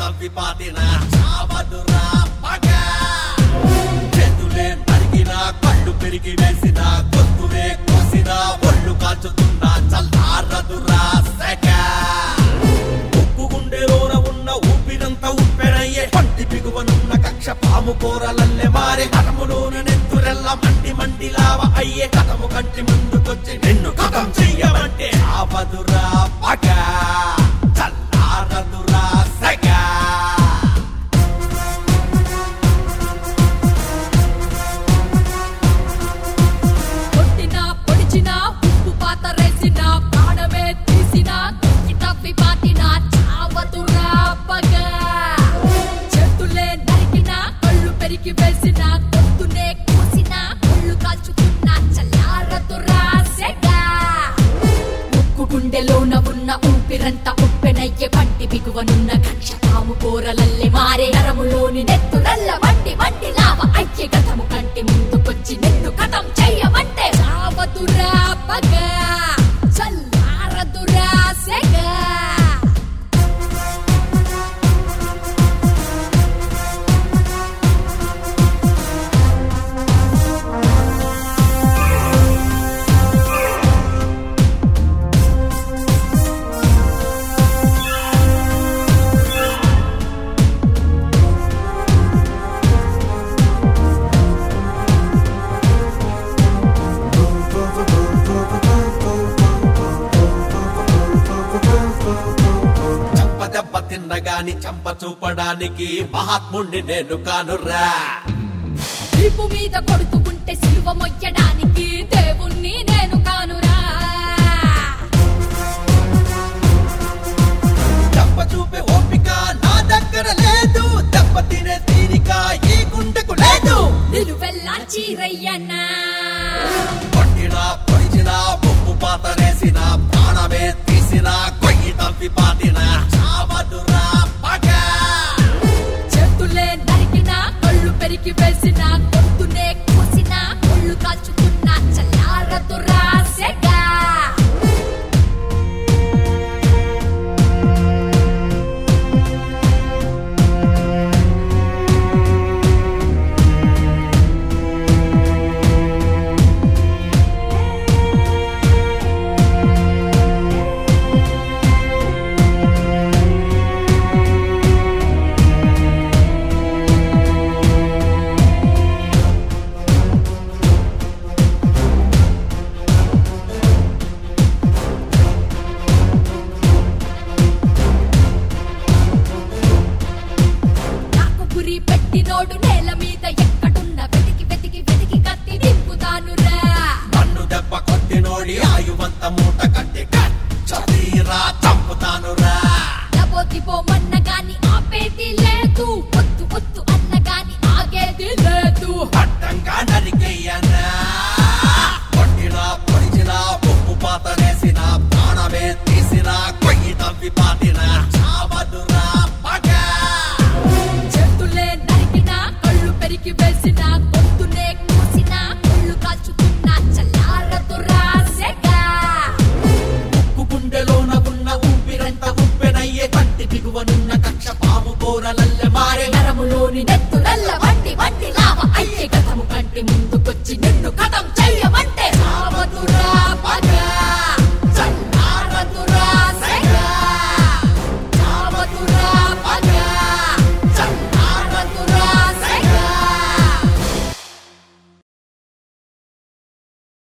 తవ్వి పాతిన చావదురా పగ చేతులే నరిగిన కళ్ళు పెరిగి వేసిన గొంతులే కోసిన ఒళ్ళు కాల్చుతున్న చల్లారదురా సెగ ఉప్పు గుండెలోన ఉన్న ఊపిరంతా ఉప్పెనయ్యే పంటి పిగువనున్న కక్ష పాము కూరలల్లే మారే కటములోన నెత్తురెల్ల మండి మండి లావ అయ్యే కథము కంటి ముందుకొచ్చి నిన్ను కథం చెయ్యమంటే ఆపదురా పగ చల్లారదురా సెగ కొట్టినా పొడిచినా ఉప్పు పాత రేసినా ప్రాణమే తీసినా తొక్కి తప్పి పాతినా చావతురా పగ చేతులే నరికినా కళ్ళు పెరిగి వేసినా గొంతునే కోసినా ఒళ్ళు కాల్చుకున్నా చల్లారతురా సెగ ముక్కు గుండెలోన ఉన్న ఊపిరంత ఉప్పెనయ్యే పంటి బిగువనున్న కక్ష పాము కూరలల్లే మారే నరములోని నెత్తురల్ల వంటి వంటి లావ అయ్యే గతము కంటి ముందుకొచ్చి నిన్ను కథం చెయ్యమంటే చావదురా పగ చల్లారదురా సెగ చంప దెబ్బ తిన్నగాని చంప చూపడానికి మహాత్ముణ్ణి నేను కానురా వీపు మీద కొడుతూ ఉంటే సిలువ మొయ్యడానికి దేవుణ్ణి నేను కానురా చంప చూపే ఓపిక నా దగ్గర లేదు దెబ్బ తినే తీరిక ఈ గుండెకు లేదు నిలువెల్లా చీరయ్యనా కొట్టిన పొడిచిన ఉప్పు పాత వేసిన ప్రాణమే తీసిన కొయ్యి తప్పి పాతిన చావదురా పగ చేతులే నరికినా కళ్ళు పెరిగి వేసిన గొంతునే కోసిన ఒళ్ళు కాల్చుకున్నా చల్లారదురా సెగ నాకు గురి పెట్టినోడు నేల మీద ఎక్కడున్న వెతికి వెతికి వెతికి కత్తి దింపుతానురా నన్ను దెబ్బ కొట్టినోడి ఆయువంత మూట కట్టి చదీరా చంపుతానురా లబోతిపో మన్న గాని ఆపేది లేదు వద్దు వద్దు అన్న గాని ఆగేది లేదు అడ్డంగా నరికెయ్యనా కొట్టిన పొడిచిన ఉప్పు పాత వేసిన ప్రాణమే తీసిన కొయ్యి తవ్వి పాతిన చావదురా పగ చేతులే నరికినా కళ్ళు పెరిగి వేసిన గొంతునే కోసిన ఒళ్ళు కాల్చుకున్నా చల్లారదురా సెగ ఉప్పు గుండెలోన ఉన్న ఊపిరంత ఉప్పెనయ్యే కంటి దిగువనున్న కక్ష పాము కూరలల్లె మారే నరములోని నెత్తురల్ల వంటి వంటి లావ అయ్యే గతము కంటి ముందుకొచ్చి నిన్ను కథం చెయ్య